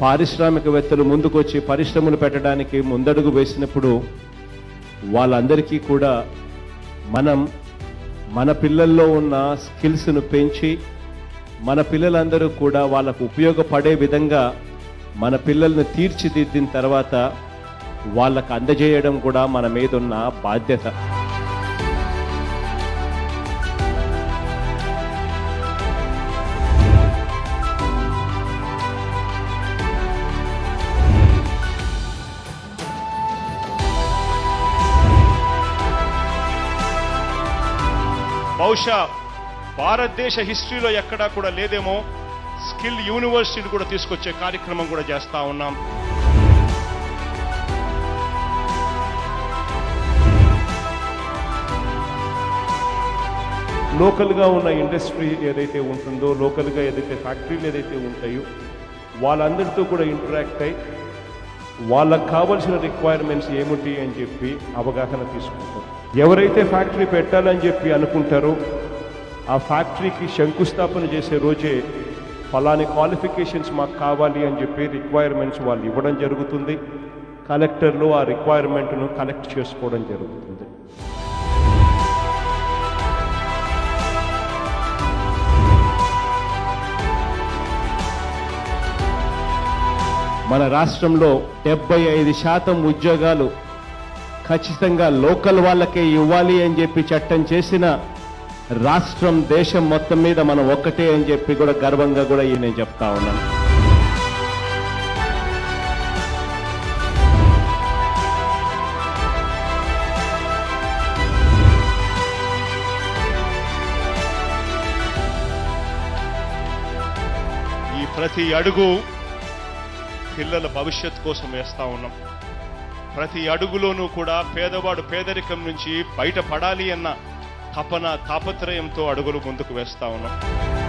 పారిశ్రామికవేత్తలు ముందుకొచ్చి పరిశ్రమలు పెట్టడానికి ముందడుగు వేసినప్పుడు వాళ్ళందరికీ కూడా మనం మన పిల్లల్లో ఉన్న స్కిల్స్ను పెంచి మన పిల్లలందరూ కూడా వాళ్ళకు ఉపయోగపడే విధంగా మన పిల్లల్ని తీర్చిదిద్దిన తర్వాత వాళ్ళకు అందజేయడం కూడా మన మీద ఉన్న బాధ్యత బహుశా భారతదేశ హిస్టరీలో ఎక్కడా కూడా లేదేమో స్కిల్ యూనివర్సిటీని కూడా తీసుకొచ్చే కార్యక్రమం కూడా చేస్తా ఉన్నాం లోకల్గా ఉన్న ఇండస్ట్రీ ఏదైతే ఉంటుందో లోకల్గా ఏదైతే ఫ్యాక్టరీలు ఏదైతే ఉంటాయో వాళ్ళందరితో కూడా ఇంటరాక్ట్ అయి వాళ్ళకు కావలసిన రిక్వైర్మెంట్స్ ఏమిటి అని చెప్పి అవగాహన తీసుకుంటారు ఎవరైతే ఫ్యాక్టరీ పెట్టాలని చెప్పి అనుకుంటారో ఆ ఫ్యాక్టరీకి శంకుస్థాపన చేసే రోజే ఫలాని క్వాలిఫికేషన్స్ మాకు కావాలి అని చెప్పి రిక్వైర్మెంట్స్ వాళ్ళు ఇవ్వడం జరుగుతుంది కలెక్టర్లు ఆ రిక్వైర్మెంట్ను కలెక్ట్ చేసుకోవడం జరుగుతుంది మన రాష్ట్రంలో డెబ్బై ఐదు శాతం ఉద్యోగాలు ఖచ్చితంగా లోకల్ వాళ్ళకే ఇవ్వాలి అని చెప్పి చట్టం చేసిన రాష్ట్రం దేశం మొత్తం మీద మనం ఒక్కటే అని చెప్పి కూడా గర్వంగా కూడా ఈ నేను చెప్తా ఉన్నాను ఈ ప్రతి అడుగు పిల్లల భవిష్యత్ కోసం వేస్తా ఉన్నాం ప్రతి అడుగులోనూ కూడా పేదవాడు పేదరికం నుంచి బయటపడాలి అన్న తపన తాపత్రయంతో అడుగులు ముందుకు వేస్తా ఉన్నాం